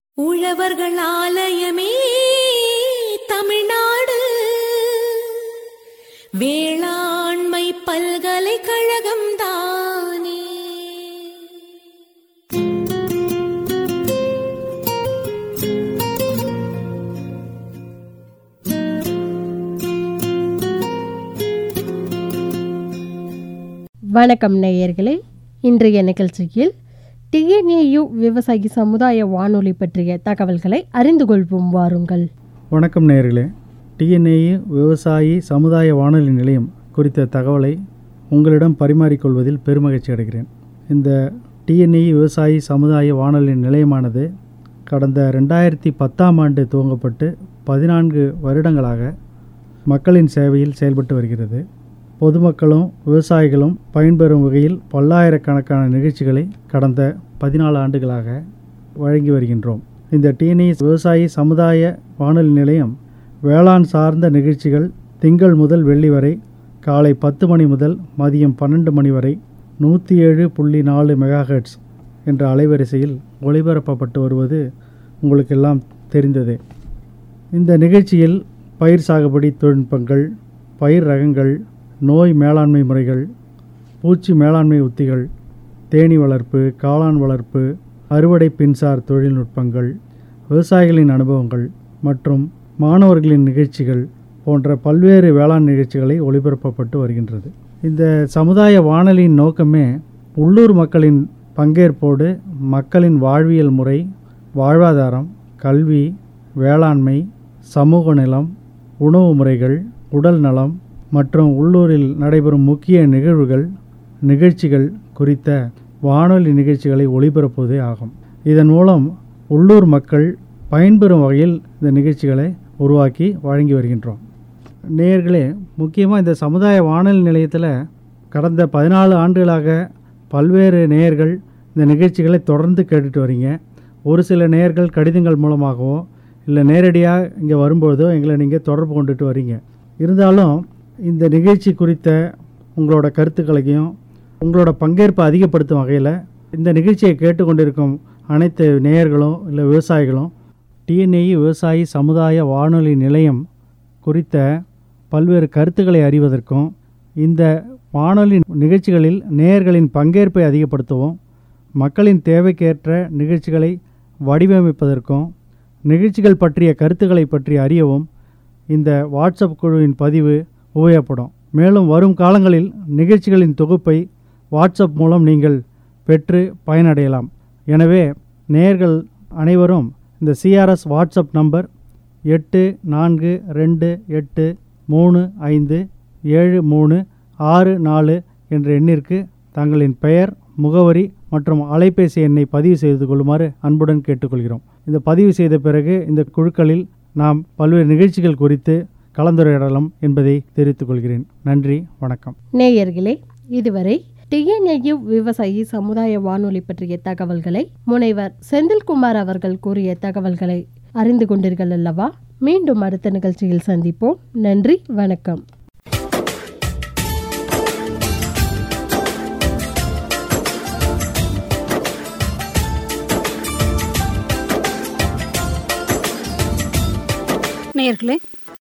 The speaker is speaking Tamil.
உழவர்கள் ஆலயமே தமிழ்நாடு வேளாண்மை பல்கலைக்கழகம் தானே வணக்கம் நேயர்களே இன்றைய நிகழ்ச்சியில் டிஎன்ஏயு விவசாயி சமுதாய வானொலி பற்றிய தகவல்களை அறிந்து கொள்வோம் வாருங்கள் வணக்கம் நேயர்களே டிஎன்ஏயு விவசாயி சமுதாய வானொலி நிலையம் குறித்த தகவலை உங்களிடம் பரிமாறிக்கொள்வதில் பெருமகிழ்ச்சி அடைகிறேன் இந்த டிஎன்ஏயு விவசாயி சமுதாய வானொலி நிலையமானது கடந்த ரெண்டாயிரத்தி பத்தாம் ஆண்டு துவங்கப்பட்டு பதினான்கு வருடங்களாக மக்களின் சேவையில் செயல்பட்டு வருகிறது பொதுமக்களும் விவசாயிகளும் பயன்பெறும் வகையில் பல்லாயிரக்கணக்கான நிகழ்ச்சிகளை கடந்த பதினாலு ஆண்டுகளாக வழங்கி வருகின்றோம் இந்த டிஎன்இ விவசாயி சமுதாய வானொலி நிலையம் வேளாண் சார்ந்த நிகழ்ச்சிகள் திங்கள் முதல் வெள்ளி வரை காலை பத்து மணி முதல் மதியம் பன்னெண்டு மணி வரை நூற்றி ஏழு புள்ளி நாலு மெகாஹெட்ஸ் என்ற அலைவரிசையில் ஒளிபரப்பப்பட்டு வருவது உங்களுக்கெல்லாம் தெரிந்ததே இந்த நிகழ்ச்சியில் பயிர் சாகுபடி தொழில்நுட்பங்கள் பயிர் ரகங்கள் நோய் மேலாண்மை முறைகள் பூச்சி மேலாண்மை உத்திகள் தேனீ வளர்ப்பு காளான் வளர்ப்பு அறுவடை பின்சார் தொழில்நுட்பங்கள் விவசாயிகளின் அனுபவங்கள் மற்றும் மாணவர்களின் நிகழ்ச்சிகள் போன்ற பல்வேறு வேளாண் நிகழ்ச்சிகளை ஒளிபரப்பப்பட்டு வருகின்றது இந்த சமுதாய வானொலியின் நோக்கமே உள்ளூர் மக்களின் பங்கேற்போடு மக்களின் வாழ்வியல் முறை வாழ்வாதாரம் கல்வி வேளாண்மை சமூக நலம் உணவு முறைகள் உடல் நலம் மற்றும் உள்ளூரில் நடைபெறும் முக்கிய நிகழ்வுகள் நிகழ்ச்சிகள் குறித்த வானொலி நிகழ்ச்சிகளை ஒளிபரப்புவதே ஆகும் இதன் மூலம் உள்ளூர் மக்கள் பயன்பெறும் வகையில் இந்த நிகழ்ச்சிகளை உருவாக்கி வழங்கி வருகின்றோம் நேயர்களே முக்கியமாக இந்த சமுதாய வானொலி நிலையத்தில் கடந்த பதினாலு ஆண்டுகளாக பல்வேறு நேயர்கள் இந்த நிகழ்ச்சிகளை தொடர்ந்து கேட்டுட்டு வரீங்க ஒரு சில நேயர்கள் கடிதங்கள் மூலமாகவோ இல்லை நேரடியாக இங்கே வரும்போதோ எங்களை நீங்கள் தொடர்பு கொண்டுட்டு வரீங்க இருந்தாலும் இந்த நிகழ்ச்சி குறித்த உங்களோட கருத்துக்களையும் உங்களோட பங்கேற்பை அதிகப்படுத்தும் வகையில் இந்த நிகழ்ச்சியை கேட்டுக்கொண்டிருக்கும் அனைத்து நேயர்களும் இல்லை விவசாயிகளும் டிஎன்ஏ விவசாயி சமுதாய வானொலி நிலையம் குறித்த பல்வேறு கருத்துக்களை அறிவதற்கும் இந்த வானொலி நிகழ்ச்சிகளில் நேயர்களின் பங்கேற்பை அதிகப்படுத்தவும் மக்களின் தேவைக்கேற்ற நிகழ்ச்சிகளை வடிவமைப்பதற்கும் நிகழ்ச்சிகள் பற்றிய கருத்துக்களை பற்றி அறியவும் இந்த வாட்ஸ்அப் குழுவின் பதிவு உபயோகப்படும் மேலும் வரும் காலங்களில் நிகழ்ச்சிகளின் தொகுப்பை வாட்ஸ்அப் மூலம் நீங்கள் பெற்று பயனடையலாம் எனவே நேயர்கள் அனைவரும் இந்த சிஆர்எஸ் வாட்ஸ்அப் நம்பர் எட்டு நான்கு ரெண்டு எட்டு மூணு ஐந்து ஏழு மூணு ஆறு நாலு என்ற எண்ணிற்கு தங்களின் பெயர் முகவரி மற்றும் அலைபேசி எண்ணை பதிவு செய்து கொள்ளுமாறு அன்புடன் கேட்டுக்கொள்கிறோம் இந்த பதிவு செய்த பிறகு இந்த குழுக்களில் நாம் பல்வேறு நிகழ்ச்சிகள் குறித்து கலந்துரையாடலாம் என்பதை தெரிவித்துக் கொள்கிறேன் நன்றி வணக்கம் நேயர்களே இதுவரை டிஎன்ஏயு விவசாயி சமுதாய வானொலி பற்றிய தகவல்களை முனைவர் செந்தில்குமார் அவர்கள் கூறிய தகவல்களை அறிந்து கொண்டீர்கள் அல்லவா மீண்டும் அடுத்த நிகழ்ச்சியில் சந்திப்போம் நன்றி வணக்கம் நேயர்களே